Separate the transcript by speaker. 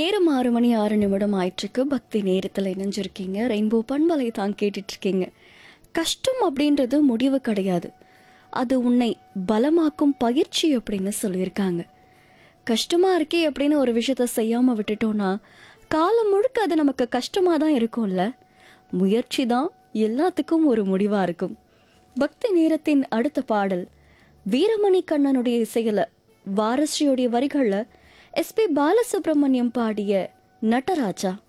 Speaker 1: நேரம் ஆறு மணி ஆறு நிமிடம் ஆயிற்றுக்கு பக்தி நேரத்தில் இணைஞ்சிருக்கீங்க ரெயின்போ பண்பலை தான் கேட்டுட்டு இருக்கீங்க கஷ்டம் அப்படின்றது முடிவு கிடையாது அது உன்னை பலமாக்கும் பயிற்சி அப்படின்னு சொல்லியிருக்காங்க கஷ்டமா இருக்கே அப்படின்னு ஒரு விஷயத்த செய்யாம விட்டுட்டோம்னா காலம் முழுக்க அது நமக்கு கஷ்டமா தான் இருக்கும்ல முயற்சி தான் எல்லாத்துக்கும் ஒரு முடிவா இருக்கும் பக்தி நேரத்தின் அடுத்த பாடல் வீரமணி கண்ணனுடைய இசையில வாரஸ்ரீயுடைய வரிகள்ல எஸ்பி பாலசுப்ரமணியம் பாடிய நட்டராஜா